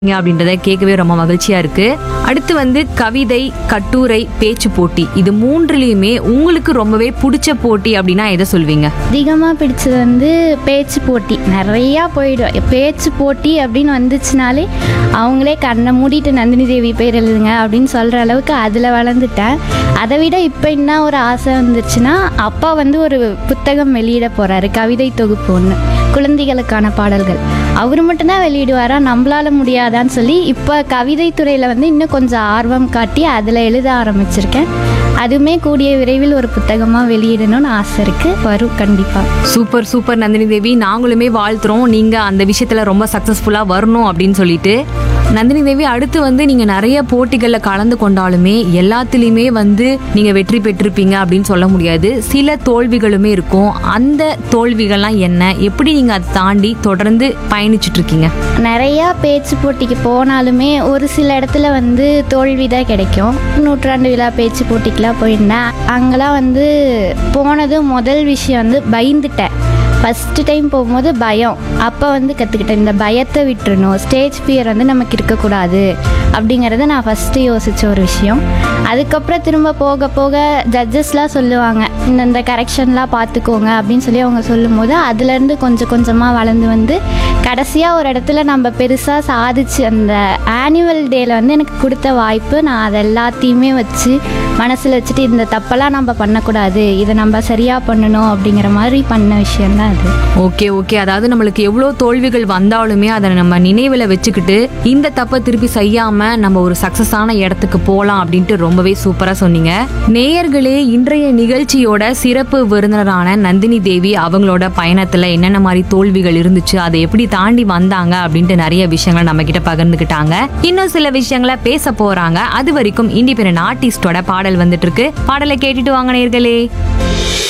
இருக்கீங்க அப்படின்றத கேட்கவே ரொம்ப மகிழ்ச்சியா இருக்கு அடுத்து வந்து கவிதை கட்டுரை பேச்சு போட்டி இது மூன்றுலயுமே உங்களுக்கு ரொம்பவே பிடிச்ச போட்டி அப்படின்னா எதை சொல்வீங்க அதிகமாக பிடிச்சது வந்து பேச்சு போட்டி நிறையா போயிடும் பேச்சு போட்டி அப்படின்னு வந்துச்சுனாலே அவங்களே கண்ணை மூடிட்டு நந்தினி தேவி பேர் எழுதுங்க அப்படின்னு சொல்கிற அளவுக்கு அதில் வளர்ந்துட்டேன் அதை விட இப்போ என்ன ஒரு ஆசை வந்துச்சுன்னா அப்பா வந்து ஒரு புத்தகம் வெளியிட போகிறாரு கவிதை தொகுப்பு ஒன்று குழந்தைகளுக்கான பாடல்கள் அவர் மட்டும்தான் வெளியிடுவாரா நம்மளால முடியாதான்னு சொல்லி இப்போ கவிதை துறையில் வந்து இன்னும் கொஞ்சம் ஆர்வம் காட்டி அதில் எழுத ஆரம்பிச்சிருக்கேன் அதுவுமே கூடிய விரைவில் ஒரு புத்தகமாக வெளியிடணும்னு ஆசை இருக்குது வரும் கண்டிப்பாக சூப்பர் சூப்பர் நந்தினி தேவி நாங்களுமே வாழ்த்துறோம் நீங்க அந்த விஷயத்துல ரொம்ப சக்சஸ்ஃபுல்லா வரணும் அப்படின்னு சொல்லிட்டு நந்தினி தேவி அடுத்து வந்து நீங்க நிறைய போட்டிகள்ல கலந்து கொண்டாலுமே எல்லாத்துலயுமே வந்து நீங்க வெற்றி பெற்றிருப்பீங்க அப்படின்னு சொல்ல முடியாது சில தோல்விகளுமே இருக்கும் அந்த தோல்விகள்லாம் என்ன எப்படி நீங்க அதை தாண்டி தொடர்ந்து பயணிச்சுட்டு இருக்கீங்க நிறையா பேச்சு போட்டிக்கு போனாலுமே ஒரு சில இடத்துல வந்து தோல்வி தான் கிடைக்கும் நூற்றாண்டு விழா பேச்சு போட்டிக்கெலாம் போயிருந்தேன் அங்கெல்லாம் வந்து போனது முதல் விஷயம் வந்து பயந்துட்டேன் ஃபஸ்ட்டு டைம் போகும்போது பயம் அப்போ வந்து கற்றுக்கிட்டேன் இந்த பயத்தை விட்டுறணும் ஸ்டேஜ் ஃபியர் வந்து நமக்கு இருக்கக்கூடாது அப்படிங்கிறத நான் ஃபஸ்ட்டு யோசித்த ஒரு விஷயம் அதுக்கப்புறம் திரும்ப போக போக ஜட்ஜஸ்லாம் சொல்லுவாங்க இந்த இந்த கரெக்ஷன்லாம் பார்த்துக்கோங்க அப்படின்னு சொல்லி அவங்க சொல்லும்போது அதுலேருந்து கொஞ்சம் கொஞ்சமாக வளர்ந்து வந்து கடைசியாக ஒரு இடத்துல நம்ம பெருசாக சாதிச்சு அந்த ஆனுவல் டேல வந்து எனக்கு கொடுத்த வாய்ப்பு நான் அதை எல்லாத்தையுமே வச்சு மனசில் வச்சுட்டு இந்த தப்பெல்லாம் நம்ம பண்ணக்கூடாது இதை நம்ம சரியாக பண்ணணும் அப்படிங்கிற மாதிரி பண்ண விஷயம்தான் அது ஓகே ஓகே அதாவது நம்மளுக்கு எவ்வளோ தோல்விகள் வந்தாலுமே அதை நம்ம நினைவில் வச்சுக்கிட்டு இந்த தப்பை திருப்பி செய்யாம நம்ம ஒரு சக்சஸான இடத்துக்கு போகலாம் அப்படின்ட்டு ரொம்பவே சூப்பரா சொன்னீங்க நேயர்களே இன்றைய நிகழ்ச்சியோட சிறப்பு விருந்தினரான நந்தினி தேவி அவங்களோட பயணத்துல என்னென்ன மாதிரி தோல்விகள் இருந்துச்சு அதை எப்படி தாண்டி வந்தாங்க அப்படின்ட்டு நிறைய விஷயங்களை நம்ம கிட்ட பகிர்ந்துக்கிட்டாங்க இன்னும் சில விஷயங்களை பேச போறாங்க அது வரைக்கும் இண்டிபெண்டன்ட் ஆர்டிஸ்டோட பாடல் வந்துட்டு இருக்கு பாடலை கேட்டுட்டு வாங்க நேயர்களே